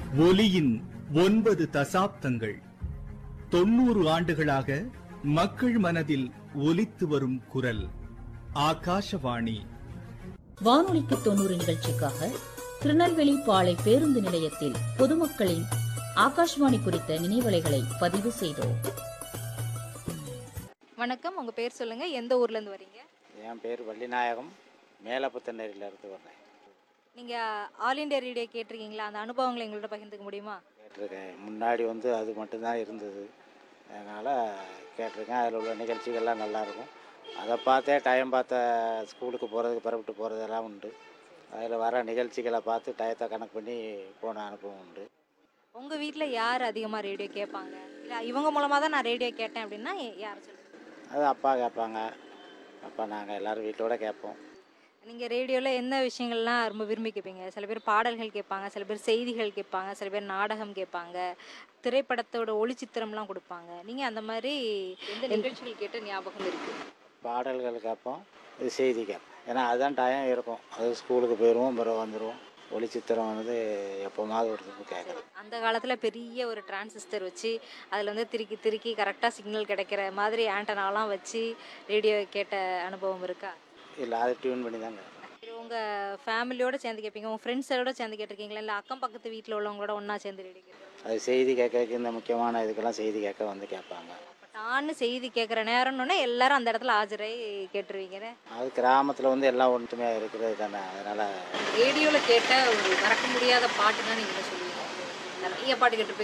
ஒலியின் ஒன்பது தசாப்தங்கள் தொண்ணூறு ஆண்டுகளாக மக்கள் மனதில் ஒலித்து வரும் குரல் ஆகாஷவாணி வானொலிக்கு தொண்ணூறு நிகழ்ச்சிக்காக திருநெல்வேலி பாளை பேருந்து நிலையத்தில் பொதுமக்களின் ஆகாஷ்வாணி குறித்த நினைவலைகளை பதிவு செய்தோம் வணக்கம் உங்க பேர் சொல்லுங்க எந்த ஊர்ல இருந்து வரீங்க என் பேர் வள்ளிநாயகம் மேலப்புத்தநேரியில இருந்து வர்றேன் நீங்க ஆல் இண்டியா ரேடியோ கேட்டிருக்கீங்களா அந்த அனுபவங்களை எங்கள்கிட்ட பகிர்ந்துக்க முடியுமா கேட்டிருக்கேன் முன்னாடி வந்து அது மட்டும்தான் இருந்தது அதனால் கேட்டிருக்கேன் அதில் உள்ள நிகழ்ச்சிகள்லாம் நல்லாயிருக்கும் அதை பார்த்தே டைம் பார்த்த ஸ்கூலுக்கு போகிறதுக்கு புறப்பட்டு போகிறதெல்லாம் உண்டு அதில் வர நிகழ்ச்சிகளை பார்த்து டயத்தை கணக்கு பண்ணி போன அனுபவம் உண்டு உங்க வீட்ல யார் அதிகமா ரேடியோ கேட்பாங்க இல்ல இவங்க மூலமா தான் நான் ரேடியோ கேட்டேன் அப்படின்னா யார் சொல்லுங்க அது அப்பா கேட்பாங்க அப்பா நாங்கள் எல்லோரும் வீட்டோட கேட்போம் நீங்க ரேடியோல என்ன விஷயங்கள்லாம் ரொம்ப விரும்பி கேட்பீங்க சில பேர் பாடல்கள் கேட்பாங்க சில பேர் செய்திகள் கேட்பாங்க சில பேர் நாடகம் கேட்பாங்க திரைப்படத்தோட ஒளிச்சித்திரம்லாம் கொடுப்பாங்க நீங்க அந்த மாதிரி எந்த நிகழ்ச்சிகள் கேட்ட ஞாபகம் இருக்கு பாடல்கள் கேட்போம் இது செய்தி கேட்போம் ஏன்னா அதுதான் டைம் இருக்கும் அது ஸ்கூலுக்கு போயிடுவோம் பிறகு வந்துடுவோம் ஒளிச்சித்திரம் வந்து எப்போமாவது ஒரு திருப்பி கேட்குறேன் அந்த காலத்தில் பெரிய ஒரு டிரான்சிஸ்டர் வச்சு அதில் வந்து திருக்கி திருக்கி கரெக்டாக சிக்னல் கிடைக்கிற மாதிரி ஆண்டனாலாம் வச்சு ரேடியோ கேட்ட அனுபவம் இருக்கா இல்லை அதை டியூன் பண்ணி தான் கேட்பேன் சரி உங்கள் ஃபேமிலியோட சேர்ந்து கேட்பீங்க உங்கள் ஃப்ரெண்ட்ஸோட சேர்ந்து கேட்டிருக்கீங்களா இல்லை அக்கம் பக்கத்து வீட்டில் உள்ளவங்களோட ஒன்றா சேர்ந்து ரேடியோ கேட்பீங்க அது செய்தி கேட்கறதுக்கு இந்த முக்கியமான இதுக்கெல்லாம் செய்தி கேட்க வந்து கேட்பாங்க நான் செய்தி கேட்குற நேரம்னு எல்லாரும் அந்த இடத்துல ஆஜராகி கேட்டுருவீங்க அது கிராமத்தில் வந்து எல்லாம் ஒன்றுமையாக இருக்கிறது தானே அதனால் ரேடியோவில் கேட்ட ஒரு மறக்க முடியாத பாட்டுன்னா நீங்கள் சொல்லுவீங்க நிறைய பாட்டு கேட்டிருப்பீங்க